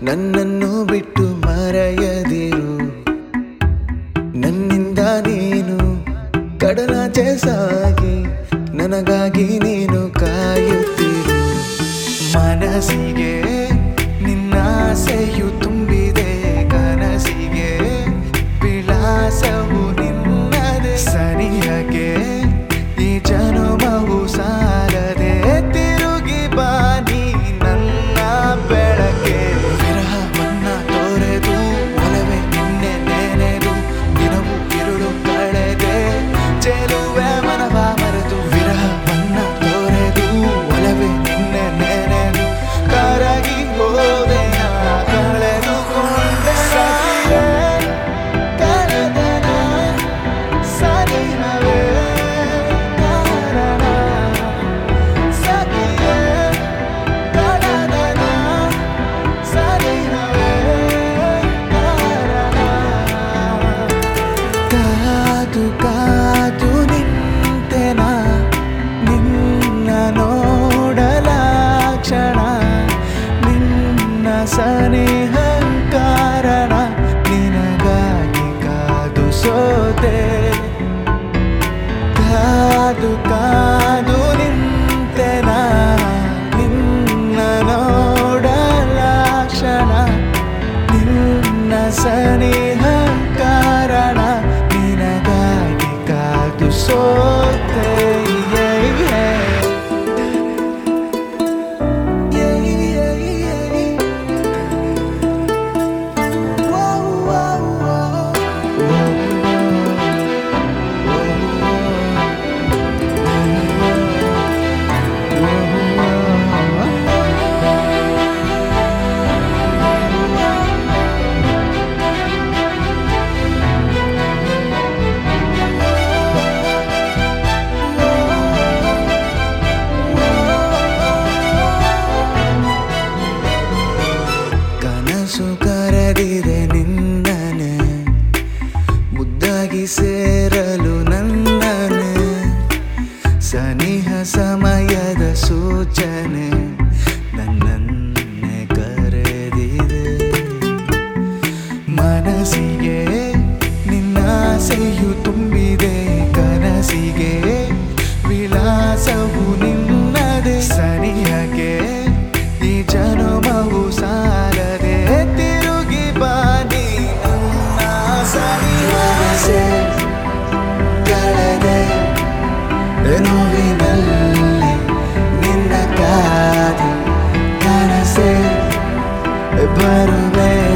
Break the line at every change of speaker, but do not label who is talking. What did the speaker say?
ನನ್ನನ್ನು ಬಿಟ್ಟು ಮರೆಯದಿರು ನನ್ನಿಂದ ನೀನು ಕಡಲಾಚೆ ಸಾಗಿ ನನಗಾಗಿ ನೀನು ಕಾಯುತ್ತಿರು ಮನಸ್ಸಿಗೆ ನಿನ್ನ ಆಸೆಯು ತುಂಬಿದೆ ಕನಸಿಗೆ ವಿಳಾಸವು ನಿನ್ನದೆ ಸನಿಹಕ್ಕೆ ಈ ಜನುಮವು ಸಾಲದೆ ತಿರುಗಿ ಬಾನಿ ನನ್ನ ಬೆಳಕೆ ವಿರಹವನ್ನ ತೋರೆದು ಒಲವೇ ನಿನ್ನೆ ನೆನೆದು ದಿನವು ಇರುಳು ಕಳೆದೆ ಚೆಲುವೆ ಮನವ ಮರೆತು ವಿರಹವನ್ನ ತೋರೆದು ಒಲವೇ ನಿನ್ನೆ ನೆನೆದು ಕರಗಿ ಹೋದೆ ನಾ ಕಳೆದುಕೊಂಡೆ ಸಖಿಯೇ, ಕಳೆದೆನ ಸನಿಹವೇ ಕಾರಣ ಸಖಿಯೇ, ಕಳೆದೆನ ಸನಿಹವೇ ಕಾರಣ ಕಾದು ಕಾದು ನಿಂತೆನ ನಿನ್ನ ನೋಡಲ ಕ್ಷಣ ನಿನ್ನ ಸನಿಹ ಕಾರಣ ನಿನಗಾಗಿ ಕಾದು ಸೋತೆ ಕಾದು ಕಾದು ನಿಂತೆನ ನಿನ್ನ ನೋಡಲ ಕ್ಷಣ ನಿನ್ನ ಸನಿಹ ಕಾರಣ ನಿನಗಾಗಿ ಕಾದು ಸೋತೆ Yeah, yeah. Yeah, yeah, yeah. Whoa, whoa, whoa. ಕನಸು ಕರೆದಿದೆ ನಿನ್ನನೆ ಮುದ್ದಾಗಿ ಸೇರಲು ನನ್ನನೆ ಸನಿಹ ಸಮಯದ ಸೂಚನೆ ನನ್ನನ್ನೇ ಕರೆದಿದೆ ಮನಸ್ಸಿಗೆ ನಿನ್ನ ಆಸೆಯು ತುಂಬಿದೆ ಕನಸಿಗೆ ವಿಳಾಸವು ನಿನ್ನದೆ ಸನಿಹಕ್ಕೆ ಈ ಜನುಮವು ಸಾಲದೆ ತಿರುಗಿ ಬಾನಿ ನನ್ನ ಸನಿಹಾಸೆ ಕಳೆದೆ ನೋವಿನಲ್ಲಿ ನಿನ್ನ ಕಾದಿ ಕನಸೆ ಬರುವೆ